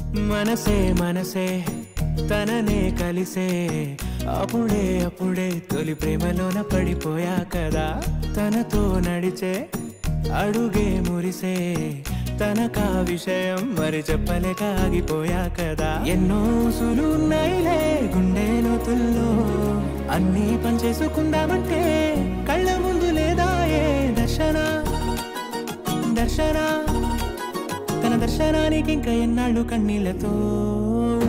మనసే మనసే తననే కలిసే అప్పుడే అప్పుడే తొలి ప్రేమలోన పడిపోయా కదా తనతో నడిచే అడుగే మురిసే తనకా విషయం మరి చెప్పలేక ఆగిపోయా కదా ఎన్నో సులున్నాయిలే గుండె లోతుల్లో అన్నీ పనిచేసుకుందామంటే కళ్ళ ముందు లేదా ఏ దర్శన దర్శన తన దర్శనానికి ఇంకా ఎన్నాళ్ళు కన్నీళ్లతో